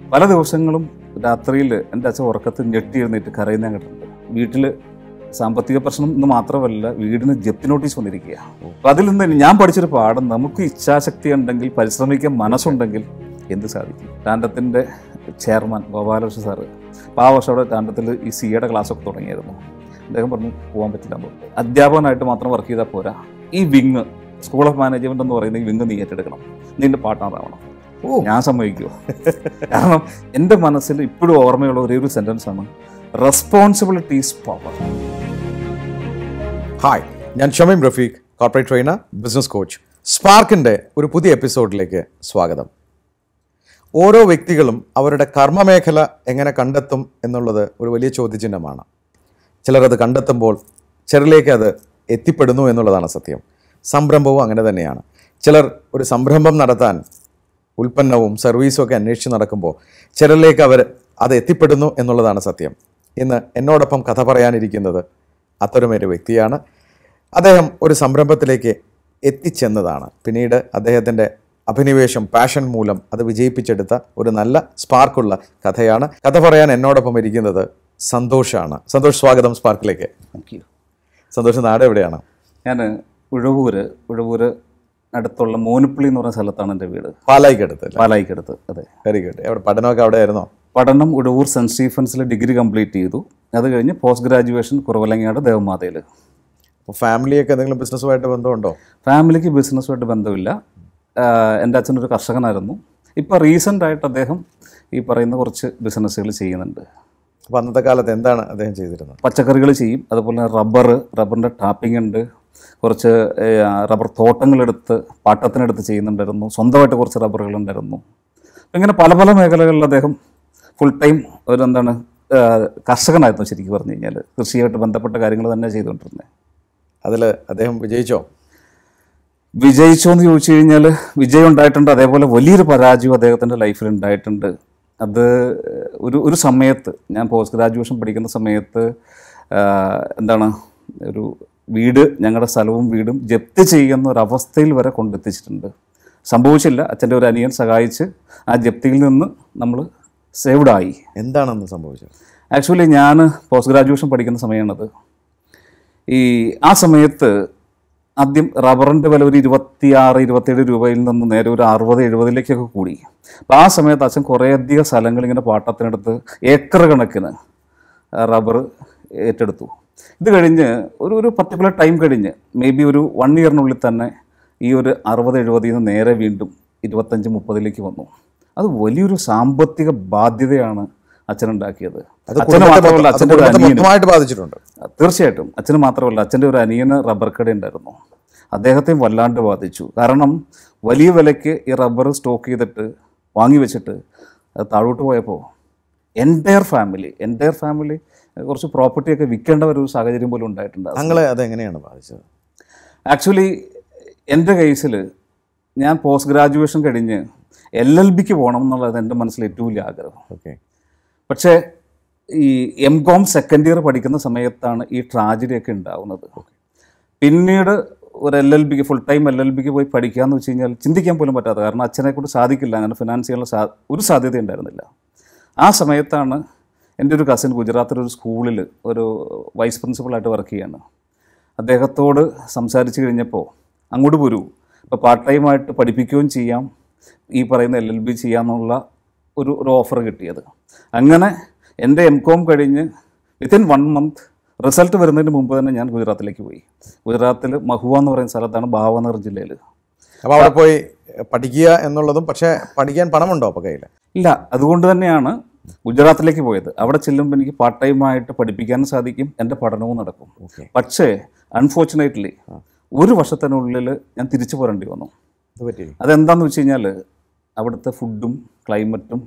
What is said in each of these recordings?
പല ദിവസങ്ങളും രാത്രിയിൽ എൻ്റെ അച്ഛൻ ഉറക്കത്തിൽ ഞെട്ടി എഴുന്നേറ്റ് കരയുന്ന കണ്ടിട്ടുണ്ട് വീട്ടിൽ സാമ്പത്തിക പ്രശ്നം എന്ന് മാത്രമല്ല വീടിന് ജപ്തി നോട്ടീസ് വന്നിരിക്കുക അപ്പം അതിൽ നിന്ന് ഞാൻ പഠിച്ചൊരു പാഠം നമുക്ക് ഇച്ഛാശക്തി ഉണ്ടെങ്കിൽ പരിശ്രമിക്കാൻ മനസ്സുണ്ടെങ്കിൽ എന്ത് സാധിക്കും ടാൻഡത്തിൻ്റെ ചെയർമാൻ ഗോപാലകൃഷ്ണ സാറ് അപ്പോൾ ആ വർഷം അവിടെ ടാൻഡത്തിൽ ഈ സിയുടെ ക്ലാസ്സൊക്കെ തുടങ്ങിയായിരുന്നു അദ്ദേഹം പറഞ്ഞു പോകാൻ പറ്റില്ല എന്ന് പറഞ്ഞു. അധ്യാപകനായിട്ട് മാത്രം വർക്ക് ചെയ്താൽ പോരാ ഈ വിങ് സ്കൂൾ ഓഫ് മാനേജ്മെന്റ് എന്ന് പറയുന്ന ഈ വിങ് നീ ഏറ്റെടുക്കണം നിന്റെ പാർട്ട്ണറാവണം ഓ. ഞാൻ സമ്മതിക്കുമോ കാരണം എൻ്റെ മനസ്സിൽ ഇപ്പോഴും ഓർമ്മയുള്ള ഒരേ ഒരു സെന്റൻസ് ആണ് റെസ്പോൺസിബിലിറ്റി ഈസ് പവർ ഹായ് ഞാൻ Shameem Rafeeq corporate trainer business coach സ്പാർക്കിൻ്റെ ഒരു പുതിയ എപ്പിസോഡിലേക്ക് സ്വാഗതം ഓരോ വ്യക്തികളും അവരുടെ കർമ്മമേഖല എങ്ങനെ കണ്ടെത്തും എന്നുള്ളത് ഒരു വലിയ ചോദ്യചിഹ്നമാണ് ചിലരത് കണ്ടെത്തുമ്പോൾ ചിലരിലേക്ക് അത് എത്തിപ്പെടുന്നു എന്നുള്ളതാണ് സത്യം സംരംഭവും അങ്ങനെ തന്നെയാണ് ചിലർ ഒരു സംരംഭം നടത്താൻ ഉൽപ്പന്നവും സർവീസും ഒക്കെ അന്വേഷിച്ച് നടക്കുമ്പോൾ ചിലരിലേക്ക് അവർ അത് എത്തിപ്പെടുന്നു എന്നുള്ളതാണ് സത്യം ഇന്ന് എന്നോടൊപ്പം കഥ പറയാനിരിക്കുന്നത് അത്തരമൊരു വ്യക്തിയാണ് അദ്ദേഹം ഒരു സംരംഭത്തിലേക്ക് എത്തിച്ചെന്നതാണ് പിന്നീട് അദ്ദേഹത്തിൻ്റെ അഭിനിവേശം പാഷൻ മൂലം അത് വിജയിപ്പിച്ചെടുത്ത ഒരു നല്ല സ്പാർക്കുള്ള കഥയാണ് കഥ പറയാൻ എന്നോടൊപ്പം ഇരിക്കുന്നത് സന്തോഷാണ് സന്തോഷ് സ്വാഗതം സ്പാർക്കിലേക്ക് താങ്ക് യു സന്തോഷ് നാട് എവിടെയാണ് ഞാൻ ഉഴവൂര് ഉഴവൂര് അടുത്തുള്ള മോനുപ്പള്ളി എന്ന് പറയുന്ന സ്ഥലത്താണ് എൻ്റെ വീട് പാലായിക്കടുത്ത് പാലായിക്കടുത്ത് അതെ വെരി ഗുഡ് എവിടെ പഠനമൊക്കെ അവിടെ ആയിരുന്നോ പഠനം ഉഴവൂർ സെൻറ്റ് സ്റ്റീഫൻസിൽ ഡിഗ്രി കംപ്ലീറ്റ് ചെയ്തു അത് കഴിഞ്ഞ് പോസ്റ്റ് ഗ്രാജുവേഷൻ കുറവലങ്ങാട് ദേവമാതയിൽ അപ്പോൾ ഫാമിലിയൊക്കെ എന്തെങ്കിലും ബിസിനസ്സുമായിട്ട് ബന്ധമുണ്ടോ ഫാമിലിക്ക് ബിസിനസ്സുമായിട്ട് ബന്ധമില്ല ആഹ് എൻ്റെ അച്ഛനൊരു കർഷകനായിരുന്നു ഇപ്പോൾ റീസെൻ്റ് ആയിട്ട് അദ്ദേഹം ഈ പറയുന്ന കുറച്ച് ബിസിനസ്സുകൾ ചെയ്യുന്നുണ്ട് അപ്പോൾ അന്നത്തെ കാലത്ത് എന്താണ് അദ്ദേഹം ചെയ്തിരുന്നത് പച്ചക്കറികൾ ചെയ്യും അതുപോലെ തന്നെ റബ്ബർ റബ്ബറിൻ്റെ ടാപ്പിംഗ് ഉണ്ട് കുറച്ച് ഏഹ്, റബ്ബർ തോട്ടങ്ങളെടുത്ത് പാട്ടത്തിനെടുത്ത് ചെയ്യുന്നുണ്ടായിരുന്നു സ്വന്തമായിട്ട് കുറച്ച് റബ്ബറുകൾ ഉണ്ടായിരുന്നു ഇങ്ങനെ പല പല മേഖലകളിൽ അദ്ദേഹം ഫുൾ ടൈം ഒരു എന്താണ് ഏഹ്, കർഷകനായിരുന്നു ശരിക്കും പറഞ്ഞു കഴിഞ്ഞാൽ കൃഷിയായിട്ട് ബന്ധപ്പെട്ട കാര്യങ്ങൾ തന്നെ ചെയ്തുകൊണ്ടിരുന്നത് അതിൽ അദ്ദേഹം വിജയിച്ചോ വിജയിച്ചോ എന്ന് ചോദിച്ചു കഴിഞ്ഞാൽ വിജയം ഉണ്ടായിട്ടുണ്ട് അതേപോലെ വലിയൊരു പരാജയം അദ്ദേഹത്തിൻ്റെ ലൈഫിൽ ഉണ്ടായിട്ടുണ്ട് അത് ഒരു ഒരു സമയത്ത് ഞാൻ പോസ്റ്റ് ഗ്രാജുവേഷൻ പഠിക്കുന്ന സമയത്ത് ആ, എന്താണ് ഒരു വീട് ഞങ്ങളുടെ സ്ഥലവും വീടും ജപ്തി ചെയ്യുന്ന ഒരു അവസ്ഥയിൽ വരെ കൊണ്ടെത്തിച്ചിട്ടുണ്ട് സംഭവിച്ചില്ല അച്ഛൻ്റെ ഒരു അനിയൻ സഹായിച്ച് ആ ജപ്തിയിൽ നിന്ന് നമ്മൾ സേവ്ഡ് ആയി എന്താണെന്ന് സംഭവിച്ചത് ആക്ച്വലി ഞാൻ പോസ്റ്റ് ഗ്രാജുവേഷൻ പഠിക്കുന്ന സമയമാണത് ഈ ആ സമയത്ത് ആദ്യം റബ്ബറിൻ്റെ വില ഒരു ഇരുപത്തിയാറ് ഇരുപത്തേഴ് രൂപയിൽ നിന്ന് നേരെ ഒരു അറുപത് എഴുപതിലേക്കൊക്കെ കൂടി അപ്പോൾ ആ സമയത്ത് അച്ഛൻ കുറേയധികം സ്ഥലങ്ങൾ ഇങ്ങനെ പാട്ടത്തിനെടുത്ത് ഏക്കർ കണക്കിന് റബ്ബർ ഏറ്റെടുത്തു ഇത് കഴിഞ്ഞ് ഒരു ഒരു പർട്ടിക്കുലർ ടൈം കഴിഞ്ഞ് മേ ബി ഒരു വൺ ഇയറിനുള്ളിൽ തന്നെ ഈ ഒരു അറുപത് എഴുപതിൽ നിന്ന് നേരെ വീണ്ടും ഇരുപത്തഞ്ച് മുപ്പതിലേക്ക് വന്നു അത് വലിയൊരു സാമ്പത്തിക ബാധ്യതയാണ് അച്ഛനുണ്ടാക്കിയത് അത് അച്ഛന് കുടുംബത്തെ മാത്രമല്ല മൊത്തം- അത് അച്ഛൻ്റെ ഒരു കുടുംബത്തെ അനിയനും മൊത്തമായിട്ട് ബാധിച്ചിട്ടുണ്ട് തീർച്ചയായിട്ടും അച്ഛന് മാത്രമല്ല അച്ഛൻ്റെ ഒരു അനിയന് റബ്ബർ കട ഉണ്ടായിരുന്നു അദ്ദേഹത്തെയും വല്ലാണ്ട് ബാധിച്ചു കാരണം വലിയ വിലയ്ക്ക് ഈ റബ്ബർ സ്റ്റോക്ക് ചെയ്തിട്ട് വാങ്ങി വെച്ചിട്ട് അത് താഴോട്ട് പോയപ്പോൾ എൻറ്റയർ ഫാമിലി എൻറ്റയർ ഫാമിലി കുറച്ച് പ്രോപ്പർട്ടിയൊക്കെ വിൽക്കേണ്ട ഒരു സാഹചര്യം പോലും ഉണ്ടായിട്ടുണ്ട് താങ്കളെ അതെങ്ങനെയാണ് ബാധിച്ചത് ആക്ച്വലി എൻ്റെ കേസിൽ ഞാൻ പോസ്റ്റ് ഗ്രാജുവേഷൻ കഴിഞ്ഞ് എൽ എൽ ബിക്ക് പോകണം എന്നുള്ളത് എൻ്റെ മനസ്സിൽ ഏറ്റവും വലിയ ആഗ്രഹം ഓക്കെ പക്ഷേ ഈ എം കോം സെക്കൻഡ് ഇയർ പഠിക്കുന്ന സമയത്താണ് ഈ ട്രാജഡിയൊക്കെ ഉണ്ടാവുന്നത് പിന്നീട് ഒരു എൽ എൽ ബിക്ക് ഫുൾ ടൈം എൽ എൽ ബിക്ക് പോയി പഠിക്കാന്ന് വെച്ച് കഴിഞ്ഞാൽ ചിന്തിക്കാൻ പോലും പറ്റാത്ത കാരണം അച്ഛനെ കൊണ്ട് സാധിക്കില്ല അങ്ങനെ ഫിനാൻസ് ചെയ്യാനുള്ള സാ ഒരു സാധ്യത ഉണ്ടായിരുന്നില്ല ആ സമയത്താണ് എൻ്റെ ഒരു കസിൻ ഗുജറാത്തിലെ ഒരു സ്കൂളിൽ ഒരു വൈസ് പ്രിൻസിപ്പളായിട്ട് വർക്ക് ചെയ്യാണ് അദ്ദേഹത്തോട് സംസാരിച്ച് കഴിഞ്ഞപ്പോൾ അങ്ങോട്ട് പോരൂ ഇപ്പോൾ പാർട്ട് ടൈമായിട്ട് പഠിപ്പിക്കുകയും ചെയ്യാം ഈ പറയുന്ന എൽ എൽ ബി ചെയ്യാമെന്നുള്ള ഒരു ഒരു ഓഫർ കിട്ടിയത് അങ്ങനെ എൻ്റെ എം കോം കഴിഞ്ഞ് വിത്തിൻ വൺ മന്ത് റിസൾട്ട് വരുന്നതിന് മുമ്പ് തന്നെ ഞാൻ ഗുജറാത്തിലേക്ക് പോയി ഗുജറാത്തിൽ മഹുവ എന്ന് പറയുന്ന സ്ഥലത്താണ് ഭാവനഗർ ജില്ലയിൽ അപ്പോൾ അവിടെ പോയി പഠിക്കുക എന്നുള്ളതും പക്ഷേ പഠിക്കാൻ പണമുണ്ടോ അപ്പോൾ കയ്യിൽ ഇല്ല അതുകൊണ്ട് തന്നെയാണ് ഗുജറാത്തിലേക്ക് പോയത് അവിടെ ചെല്ലുമ്പോൾ എനിക്ക് പാർട്ട് ടൈമായിട്ട് പഠിപ്പിക്കാനും സാധിക്കും എൻ്റെ പഠനവും നടക്കും ഓക്കെ പക്ഷേ അൺഫോർച്ചുനേറ്റ്ലി ഒരു വർഷത്തിനുള്ളിൽ ഞാൻ തിരിച്ചു പോരേണ്ടി വന്നു ഇത് പറ്റി അതെന്താന്ന് വെച്ച് കഴിഞ്ഞാൽ അവിടുത്തെ ഫുഡും ക്ലൈമറ്റും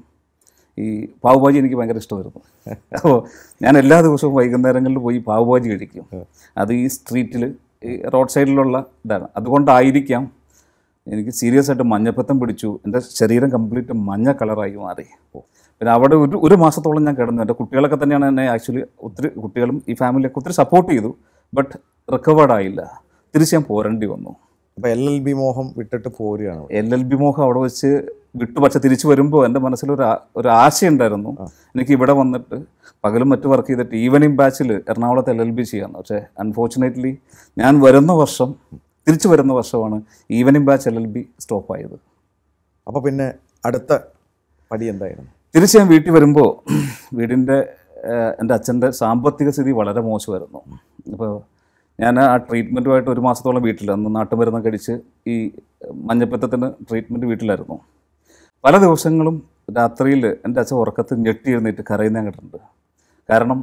ഈ പാവുഭാജി എനിക്ക് ഭയങ്കര ഇഷ്ടമായിരുന്നു അപ്പോൾ ഞാൻ എല്ലാ ദിവസവും വൈകുന്നേരങ്ങളിൽ പോയി പാവുഭാജി കഴിക്കും അത് ഈ സ്ട്രീറ്റിൽ ഈ റോഡ് സൈഡിലുള്ള ഇതാണ് അതുകൊണ്ടായിരിക്കാം എനിക്ക് സീരിയസ് ആയിട്ട് മഞ്ഞപ്പത്തം പിടിച്ചു എൻ്റെ ശരീരം കംപ്ലീറ്റ് മഞ്ഞ കളറായി മാറി പിന്നെ അവിടെ ഒരു ഒരു മാസത്തോളം ഞാൻ കിടന്നു എൻ്റെ കുട്ടികളൊക്കെ തന്നെയാണ് എന്നെ ആക്ച്വലി ഒത്തിരി കുട്ടികളും ഈ ഫാമിലിയൊക്കെ ഒത്തിരി സപ്പോർട്ട് ചെയ്തു ബട്ട് റിക്കവേർഡ് ആയില്ല തിരിച്ച് ഞാൻ പോരേണ്ടി വന്നു അപ്പൊ എൽ എൽ ബി മോഹം വിട്ടിട്ട് പോരുകയാണ് എൽ എൽ ബി മോഹം അവിടെ വെച്ച് വിട്ടു പക്ഷെ തിരിച്ചു വരുമ്പോൾ എൻ്റെ മനസ്സിലൊരു ആ- ഒരു ആശയുണ്ടായിരുന്നു എനിക്ക് ഇവിടെ വന്നിട്ട് പകലും മറ്റു വർക്ക് ചെയ്തിട്ട് ഈവനിങ് ബാച്ചിൽ എറണാകുളത്ത് എൽ എൽ ബി ചെയ്യാമെന്ന് പക്ഷേ അൺഫോർച്ചുനേറ്റ്ലി ഞാൻ വരുന്ന വർഷം തിരിച്ചു വരുന്ന വർഷമാണ് evening batch L L B സ്റ്റോപ്പായത് അപ്പൊ പിന്നെ അടുത്ത പടി എന്തായിരുന്നു തിരിച്ച് ഞാൻ വീട്ടിൽ വരുമ്പോൾ വീടിൻ്റെ ഏഹ്, എൻ്റെ അച്ഛൻ്റെ സാമ്പത്തിക സ്ഥിതി വളരെ മോശമായിരുന്നു അപ്പോൾ ഞാൻ ആ ട്രീറ്റ്മെൻറ്റുമായിട്ട് ഒരു മാസത്തോളം വീട്ടിൽ അന്ന് നാട്ടുമരുന്ന് കഴിച്ച് ഈ മഞ്ഞപ്പിത്തത്തിന് ട്രീറ്റ്മെൻറ്റ് വീട്ടിലായിരുന്നു പല ദിവസങ്ങളും രാത്രിയിൽ എൻ്റെ അച്ഛൻ ഉറക്കത്തിൽ ഞെട്ടി എഴുന്നേറ്റ് കരയുന്ന കണ്ടിട്ടുണ്ട് കാരണം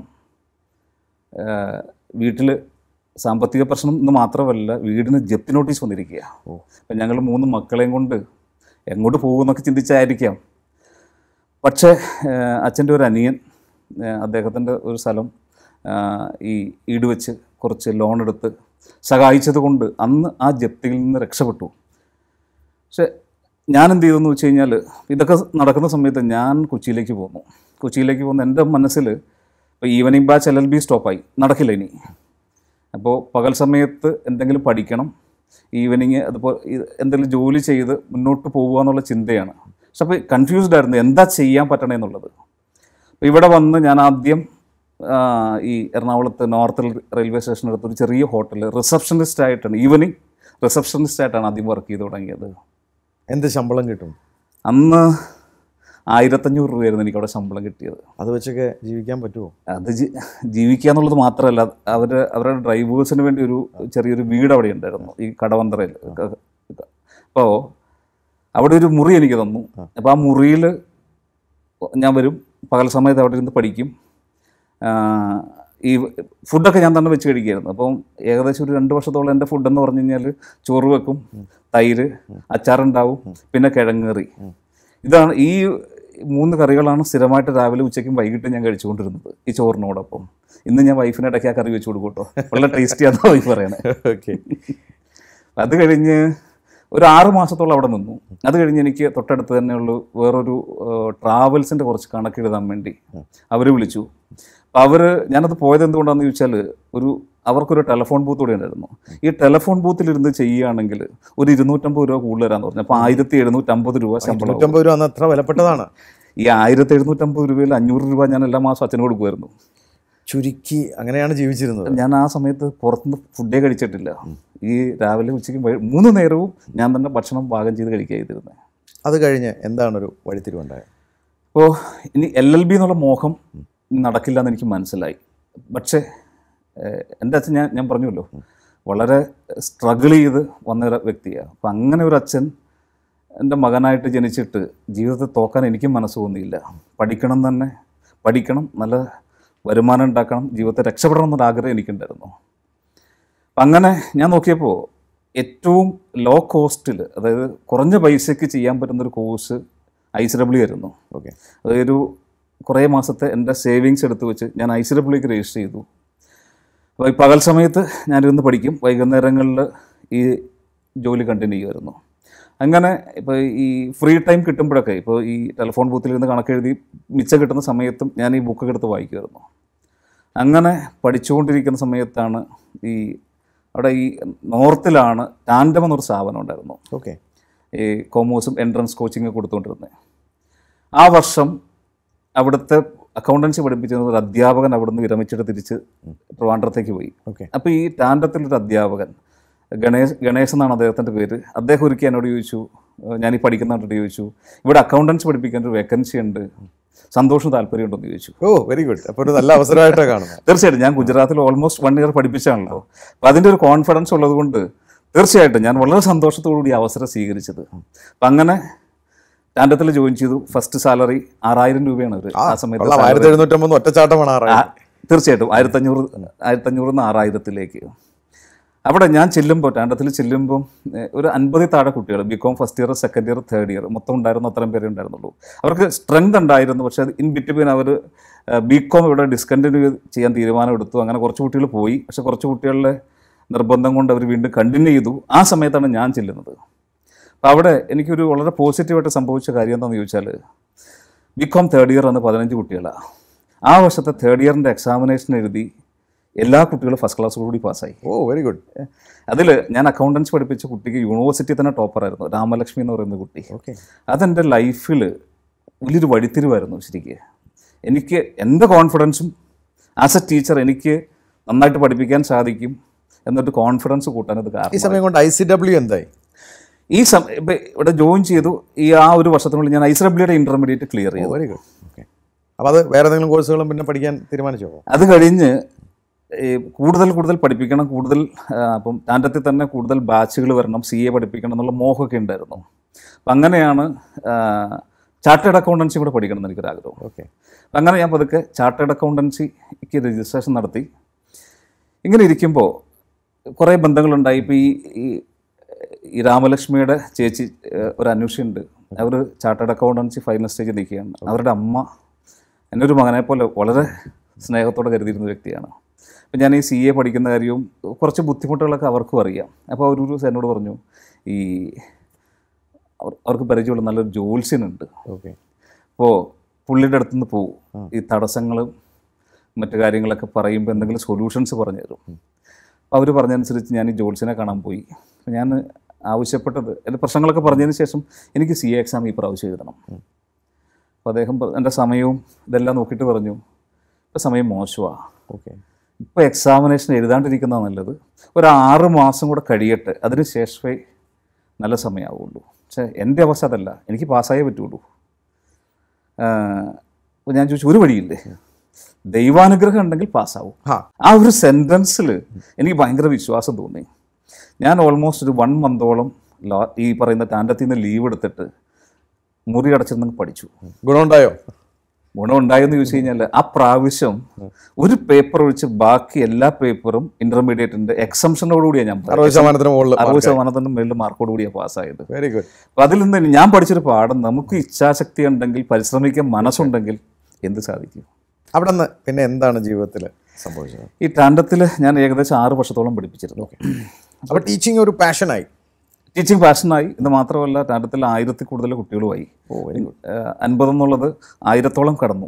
വീട്ടിൽ സാമ്പത്തിക പ്രശ്നം എന്ന് മാത്രമല്ല വീടിന് ജപ്തി നോട്ടീസ് വന്നിരിക്കുക അപ്പം ഞങ്ങൾ മൂന്ന് മക്കളെയും കൊണ്ട് എങ്ങോട്ട് പോകുമെന്നൊക്കെ ചിന്തിച്ചായിരിക്കാം പക്ഷേ അച്ഛൻ്റെ ഒരു അനിയൻ അദ്ദേഹത്തിൻ്റെ ഒരു സ്ഥലം ആ, ഈ ഈട് വെച്ച് കുറച്ച് ലോൺ എടുത്ത് സഹായിച്ചത് കൊണ്ട് അന്ന് ആ ജപ്തിയിൽ നിന്ന് രക്ഷപ്പെട്ടു പക്ഷെ ഞാൻ എന്ത് ചെയ്തെന്ന് വെച്ച് കഴിഞ്ഞാൽ ഇതൊക്കെ നടക്കുന്ന സമയത്ത് ഞാൻ കൊച്ചിയിലേക്ക് പോന്നു കൊച്ചിയിലേക്ക് പോകുന്ന എൻ്റെ മനസ്സിൽ ഇപ്പോൾ evening batch L L B സ്റ്റോപ്പായി നടക്കില്ല ഇനി അപ്പോൾ പകൽ സമയത്ത് എന്തെങ്കിലും പഠിക്കണം ഈവനിങ് അതുപോലെ ഈ- എന്തെങ്കിലും ജോലി ചെയ്ത് മുന്നോട്ട് പോകുക എന്നുള്ള ചിന്തയാണ് പക്ഷെ അപ്പോൾ കൺഫ്യൂസ്ഡ് ആയിരുന്നു എന്താ ചെയ്യാൻ പറ്റണേ എന്നുള്ളത് അപ്പോൾ ഇവിടെ വന്ന് ഞാൻ ആദ്യം ആ, ഈ എറണാകുളത്ത് നോർത്ത് റെയിൽവേ സ്റ്റേഷൻ്റെ അടുത്ത് ഒരു ചെറിയ ഹോട്ടൽ റിസപ്ഷനിസ്റ്റ് ആയിട്ടാണ് ഈവനിങ് റിസപ്ഷനിസ്റ്റ് ആയിട്ടാണ് ആദ്യം വർക്ക് ചെയ്ത് തുടങ്ങിയത് എന്ത് ശമ്പളം കിട്ടും അന്ന് ആയിരത്തഞ്ഞൂറ് രൂപയായിരുന്നു എനിക്ക് അവിടെ ശമ്പളം കിട്ടിയത് അത് വെച്ചൊക്കെ ജീവിക്കാൻ പറ്റുമോ അത് ജി- ജീവിക്കുക എന്നുള്ളത് മാത്രമല്ല അവർ അവരുടെ ഡ്രൈവേഴ്സിന് വേണ്ടി ഒരു ചെറിയൊരു വീട് അവിടെ ഉണ്ടായിരുന്നു ഈ കടവന്തറയിൽ അപ്പോൾ അവിടെ ഒരു മുറി എനിക്ക് തന്നു അപ്പോൾ ആ മുറിയിൽ ഞാൻ വരും പകൽ സമയത്ത് അവിടെ ഇരുന്ന് പഠിക്കും ആ, ഈ ഫുഡൊക്കെ ഞാൻ തന്നെ വെച്ച് കഴിക്കുമായിരുന്നു അപ്പം ഏകദേശം ഒരു രണ്ട് വർഷത്തോളം എൻ്റെ ഫുഡെന്ന് പറഞ്ഞു കഴിഞ്ഞാൽ ചോറ് വെക്കും തൈര് അച്ചാറുണ്ടാവും പിന്നെ കിഴങ്ങേറി ഇതാണ് ഈ മൂന്ന് കറികളാണ് സ്ഥിരമായിട്ട് രാവിലെ ഉച്ചയ്ക്കും വൈകിട്ടും ഞാൻ കഴിച്ചുകൊണ്ടിരുന്നത് ഈ ചോറിനോടൊപ്പം ഇന്ന് ഞാൻ വൈഫിന് ഇടയ്ക്ക് ആ കറി വെച്ച് കൊടുക്കും കേട്ടോ വളരെ ടേസ്റ്റിയാണെന്ന് വൈഫ് പറയണേ ഓക്കെ അത് കഴിഞ്ഞ് ഒരു ആറ് മാസത്തോളം അവിടെ നിന്നു അത് കഴിഞ്ഞ് എനിക്ക് തൊട്ടടുത്ത് തന്നെയുള്ള വേറൊരു ട്രാവൽസിൻ്റെ കുറച്ച് കണക്ക് എഴുതാൻ വേണ്ടി അവർ വിളിച്ചു അപ്പോൾ അവർ ഞാനത് പോയത് എന്തുകൊണ്ടാണെന്ന് ചോദിച്ചാൽ ഒരു അവർക്കൊരു ടെലഫോൺ ബൂത്ത് കൂടെ ഉണ്ടായിരുന്നു ഈ ടെലഫോൺ ബൂത്തിലിരുന്ന് ചെയ്യുകയാണെങ്കിൽ ഒരു ഇരുന്നൂറ്റമ്പത് രൂപ കൂടുതൽ തരാന്ന് പറഞ്ഞു അപ്പോൾ ആയിരത്തി എഴുന്നൂറ്റമ്പത് രൂപ ശമ്പളം നൂറ്റമ്പത് രൂപ അന്ന് അത്ര വിലപ്പെട്ടതാണ് ഈ ആയിരത്തി എഴുന്നൂറ്റമ്പത് രൂപയിൽ അഞ്ഞൂറ് രൂപ ഞാൻ എല്ലാ മാസം അച്ഛന് കൊടുക്കുമായിരുന്നു ചുരുക്കി അങ്ങനെയാണ് ജീവിച്ചിരുന്നത് ഞാൻ ആ സമയത്ത് പുറത്തുനിന്ന് ഫുഡേ കഴിച്ചിട്ടില്ല ഈ രാവിലെ ഉച്ചയ്ക്കും വൈ- മൂന്ന് നേരവും ഞാൻ തന്നെ ഭക്ഷണം പാകം ചെയ്ത് കഴിക്കുക ചെയ്തിരുന്നത് അത് കഴിഞ്ഞ് എന്താണ് ഒരു വഴിത്തിരിവുണ്ടായത് അപ്പോൾ ഇനി എൽ എൽ ബി എന്നുള്ള മോഹം ഇനി നടക്കില്ല എന്ന് എനിക്ക് മനസ്സിലായി പക്ഷേ ഏഹ്, എൻ്റെ അച്ഛൻ ഞാൻ ഞാൻ പറഞ്ഞല്ലോ വളരെ സ്ട്രഗിൾ ചെയ്ത് വന്ന ഒരു വ്യക്തിയാണ് അപ്പം അങ്ങനെ ഒരു അച്ഛൻ എൻ്റെ മകനായിട്ട് ജനിച്ചിട്ട് ജീവിതത്തെ തോക്കാൻ എനിക്കും മനസ്സ് തോന്നിയില്ല പഠിക്കണം തന്നെ പഠിക്കണം നല്ല വരുമാനം ഉണ്ടാക്കണം ജീവിതത്തെ രക്ഷപ്പെടണം എന്നൊരു ആഗ്രഹം എനിക്കുണ്ടായിരുന്നു അപ്പം അങ്ങനെ ഞാൻ നോക്കിയപ്പോൾ ഏറ്റവും ലോ കോസ്റ്റിൽ അതായത് കുറഞ്ഞ പൈസയ്ക്ക് ചെയ്യാൻ പറ്റുന്നൊരു കോഴ്സ് ഐ സി ഡബ്ല്യു ആയിരുന്നു ഓക്കെ അതൊരു കുറേ മാസത്തെ എൻ്റെ സേവിങ്സ് എടുത്ത് വെച്ച് ഞാൻ ഐ സി ഡബ്ല്യുക്ക് രജിസ്റ്റർ ചെയ്തു അപ്പോൾ ഈ പകൽ സമയത്ത് ഞാനിരുന്ന് പഠിക്കും വൈകുന്നേരങ്ങളിൽ ഈ ജോലി കണ്ടിന്യൂ ചെയ്യുമായിരുന്നു അങ്ങനെ ഇപ്പോൾ ഈ ഫ്രീ ടൈം കിട്ടുമ്പോഴൊക്കെ ഇപ്പോൾ ഈ ടെലിഫോൺ ബൂത്തിലിരുന്ന് കണക്കെഴുതി മിച്ചം കിട്ടുന്ന സമയത്തും ഞാൻ ഈ ബുക്ക് എടുത്ത് വായിക്കുമായിരുന്നു അങ്ങനെ പഠിച്ചുകൊണ്ടിരിക്കുന്ന സമയത്താണ് ഈ അവിടെ ഈ നോർത്തിലാണ് ടാൻഡം എന്നൊരു സ്ഥാപനം ഉണ്ടായിരുന്നു ഓക്കെ ഈ കോമേഴ്സും എൻട്രൻസ് കോച്ചിങ് കൊടുത്തുകൊണ്ടിരുന്നത് ആ വർഷം അവിടുത്തെ അക്കൗണ്ടൻസി പഠിപ്പിച്ചിരുന്ന ഒരു അധ്യാപകൻ അവിടുന്ന് വിരമിച്ചിട്ട് തിരിച്ച് ട്രിവാൻഡ്രത്തേക്ക് പോയി ഓക്കെ അപ്പോൾ ഈ ടാൻഡത്തിലൊരു അധ്യാപകൻ ഗണേഷ് ഗണേഷ് എന്നാണ് അദ്ദേഹത്തിൻ്റെ പേര് അദ്ദേഹം ഒരിക്കൽ എന്നോട് ചോദിച്ചു ഏഹ് ഞാൻ ഈ പഠിക്കുന്നതായിട്ട് ചോദിച്ചു ഇവിടെ അക്കൗണ്ടൻസി പഠിപ്പിക്കാൻ ഒരു വേക്കൻസി ഉണ്ട് സന്തോഷം താല്പര്യമുണ്ടെന്ന് ചോദിച്ചു ഓ വെരി ഗുഡ് അപ്പോൾ ഒരു നല്ല അവസരമായിട്ടാണ് കാണുന്നത് തീർച്ചയായിട്ടും ഞാൻ ഗുജറാത്തിൽ ഓൾമോസ്റ്റ് വൺ ഇയർ പഠിപ്പിച്ചാണല്ലോ അപ്പോൾ അതിൻ്റെ ഒരു കോൺഫിഡൻസ് ഉള്ളത് കൊണ്ട് തീർച്ചയായിട്ടും ഞാൻ വളരെ സന്തോഷത്തോടുകൂടി ഈ അവസരം സ്വീകരിച്ചത് അപ്പം അങ്ങനെ ടാൻഡത്തിൽ ജോയിൻ ചെയ്തു ഫസ്റ്റ് സാലറി ആറായിരം രൂപയാണ് അവർ ആ സമയത്ത് കൊള്ളാം ആയിരത്തി എഴുന്നൂറ്റമ്പത് ഒറ്റച്ചാട്ടമാണ് ആ, ആറായിരം തീർച്ചയായിട്ടും ആയിരത്തഞ്ഞൂറ് ആയിരത്തഞ്ഞൂറ് നിന്ന് ആറായിരത്തിലേക്ക് അവിടെ ഞാൻ ചെല്ലുമ്പോൾ ടാൻഡത്തിൽ ചെല്ലുമ്പോൾ ഏഹ്, ഒരു അൻപതിൽ താഴെ കുട്ടികൾ B com first year second year third year മൊത്തം ഉണ്ടായിരുന്നു അത്രയും പേരെ ഉണ്ടായിരുന്നുള്ളൂ അവർക്ക് സ്ട്രെങ്ത് ഉണ്ടായിരുന്നു പക്ഷേ അത് ഇൻ ബിറ്റ്വീൻ അവർ ബി കോം ഇവിടെ ഡിസ്കണ്ടിന്യൂ ചെയ്യാൻ തീരുമാനം എടുത്തു അങ്ങനെ കുറച്ച് കുട്ടികൾ പോയി പക്ഷേ കുറച്ച് കുട്ടികളുടെ നിർബന്ധം കൊണ്ട് അവർ വീണ്ടും കണ്ടിന്യൂ ചെയ്തു ആ സമയത്താണ് ഞാൻ ചെല്ലുന്നത് അപ്പോൾ അവിടെ എനിക്കൊരു വളരെ പോസിറ്റീവായിട്ട് സംഭവിച്ച കാര്യം എന്താണെന്ന് ചോദിച്ചാൽ ബി കോം തേർഡ് ഇയർ എന്ന് പതിനഞ്ച് കുട്ടികളാണ് ആ വർഷത്തെ തേർഡ് ഇയറിൻ്റെ എക്സാമിനേഷൻ എഴുതി എല്ലാ കുട്ടികളും ഫസ്റ്റ് ക്ലാസ്സോടുകൂടി പാസ്സായി ഓ വെരി ഗുഡ് അതിൽ ഞാൻ അക്കൗണ്ടൻസി പഠിപ്പിച്ച കുട്ടിക്ക് യൂണിവേഴ്സിറ്റി തന്നെ ടോപ്പറായിരുന്നു രാമലക്ഷ്മി എന്ന് പറയുന്ന കുട്ടി ഓക്കെ അതെൻ്റെ ലൈഫിൽ വലിയൊരു വഴിത്തിരിവായിരുന്നു ശരിക്ക് എനിക്ക് എൻ്റെ കോൺഫിഡൻസും ആസ് എ ടീച്ചർ എനിക്ക് നന്നായിട്ട് പഠിപ്പിക്കാൻ സാധിക്കും എന്നൊരു കോൺഫിഡൻസ് കൂട്ടാൻ ഇത് ഈ കാരണം സമയം കൊണ്ട് ഐ സി ഡബ്ല്യു എന്തായി ഈ സമയം ഇപ്പം ഇവിടെ ജോയിൻ ചെയ്തു ഈ ആ ഒരു വർഷത്തിനുള്ളിൽ ഞാൻ ഐസ് ഡബ്ല്യുടെ ഇൻ്റർമീഡിയറ്റ് ക്ലിയർ ചെയ്തു വെരി ഗുഡ് ഓക്കെ അപ്പോൾ അത് വേറെ ഏതെങ്കിലും കോഴ്സുകളും പിന്നെ പഠിക്കാൻ തീരുമാനിച്ചോ അത് കഴിഞ്ഞ് ഈ കൂടുതൽ കൂടുതൽ പഠിപ്പിക്കണം കൂടുതൽ ആ, അപ്പം ടാൻഡത്തിൽ തന്നെ കൂടുതൽ ബാച്ചുകൾ വരണം സി എ പഠിപ്പിക്കണം എന്നുള്ള മോഹമൊക്കെ ഉണ്ടായിരുന്നു അപ്പം അങ്ങനെയാണ് ചാർട്ടേഡ് അക്കൗണ്ടൻസി കൂടെ പഠിക്കണം എന്ന് എനിക്കൊരാഗ്രഹം ഓക്കെ അപ്പം അങ്ങനെ ഞാൻ പതുക്കെ ചാർട്ടേഡ് അക്കൗണ്ടൻസിക്ക് രജിസ്ട്രേഷൻ നടത്തി ഇങ്ങനെ ഇരിക്കുമ്പോൾ കുറേ ബന്ധങ്ങളുണ്ടായി ഇപ്പോൾ ഈ ഈ- ഈ രാമലക്ഷ്മിയുടെ ചേച്ചി ഏഹ്, ഒരു അന്വേഷണുണ്ട് അവർ ചാർട്ടേഡ് അക്കൗണ്ടൻസി ഫൈനൽ സ്റ്റേജിൽ നിൽക്കുകയാണ് അവരുടെ അമ്മ എന്നെ ഒരു മകനെ പോലെ വളരെ സ്നേഹത്തോടെ കരുതിയിരുന്ന വ്യക്തിയാണ് അപ്പം ഞാൻ ഈ സി എ പഠിക്കുന്ന കാര്യവും കുറച്ച് ബുദ്ധിമുട്ടുകളൊക്കെ അവർക്കും അറിയാം അപ്പോൾ അവരൊരു ദിവസം എന്നോട് പറഞ്ഞു ഈ അവർ- അവർക്ക് പരിചയമുള്ള നല്ലൊരു ജോത്സ്യനുണ്ട് ഓക്കെ അപ്പോൾ പുള്ളിയുടെ അടുത്തുനിന്ന് പോവും ഈ തടസ്സങ്ങളും മറ്റു കാര്യങ്ങളൊക്കെ പറയുമ്പോൾ എന്തെങ്കിലും സൊല്യൂഷൻസ് പറഞ്ഞു തരും അപ്പോൾ അവർ പറഞ്ഞതനുസരിച്ച് ഞാൻ ഈ ജോത്സ്യനെ കാണാൻ പോയി അപ്പോൾ ഞാൻ ആവശ്യപ്പെട്ടത് എൻ്റെ പ്രശ്നങ്ങളൊക്കെ പറഞ്ഞതിന് ശേഷം എനിക്ക് സി എ എക്സാം ഈ പ്രാവശ്യം എഴുതണം അപ്പോൾ അദ്ദേഹം പ- എൻ്റെ സമയവും ഇതെല്ലാം നോക്കിയിട്ട് പറഞ്ഞു ഇപ്പോൾ സമയം മോശമാണ് ഓക്കെ ഇപ്പോൾ എക്സാമിനേഷൻ എഴുതാണ്ടിരിക്കുന്നതാണ് നല്ലത് ഒരു ആറ് മാസം കൂടെ കഴിയട്ടെ അതിന് ശേഷമേ നല്ല സമയമാവുള്ളൂ പക്ഷേ എൻ്റെ അവസ്ഥ അതല്ല എനിക്ക് പാസ്സായേ പറ്റുള്ളൂ അപ്പോൾ ഞാൻ ചോദിച്ചു ഒരു വഴിയില്ലേ ദൈവാനുഗ്രഹം ഉണ്ടെങ്കിൽ പാസ്സാവും ഹാ ആ ഒരു സെൻറ്റൻസിൽ എനിക്ക് ഭയങ്കര വിശ്വാസം തോന്നി ഞാൻ ഓൾമോസ്റ്റ് ഒരു വൺ മന്തോളം ലോ ഈ പറയുന്ന ടാൻഡത്തിൽ നിന്ന് ലീവ് എടുത്തിട്ട് മുറി അടച്ചിരുന്ന് പഠിച്ചു ഗുണമുണ്ടായോ ഗുണമുണ്ടായെന്ന് ചോദിച്ചു കഴിഞ്ഞാൽ ആ പ്രാവശ്യം ഒരു പേപ്പർ ഒഴിച്ച് ബാക്കി എല്ലാ പേപ്പറും ഇന്റർമീഡിയറ്റിന്റെ എക്സംഷനോടുകൂടിയാണ് ഞാൻ അറുപത് ശതമാനത്തിന് മുകളിൽ അറുപത് ശതമാനത്തിന്റെ മേളിൽ മാർക്കോടുകൂടിയാണ് പാസ്സായത് വെരി ഗുഡ് അപ്പൊ അതിൽ നിന്ന് ഞാൻ പഠിച്ചൊരു പാഠം നമുക്ക് ഇച്ഛാശക്തി ഉണ്ടെങ്കിൽ പരിശ്രമിക്കാൻ മനസ്സുണ്ടെങ്കിൽ എന്ത് സാധിക്കും അവിടെ നിന്ന് പിന്നെ എന്താണ് ജീവിതത്തിൽ സംഭവിച്ചത് ഈ ടാൻഡത്തിൽ ഞാൻ ഏകദേശം ആറ് വർഷത്തോളം പഠിപ്പിച്ചിരുന്നു അപ്പോൾ ടീച്ചിങ് ഒരു പാഷനായി ടീച്ചിങ് പാഷനായി ഇത് മാത്രമല്ല ടാൻഡത്തിൽ ആയിരത്തിൽ കൂടുതൽ കുട്ടികളുമായി ഓ വെരി ഗുഡ് അൻപത് എന്നുള്ളത് ആയിരത്തോളം കടന്നു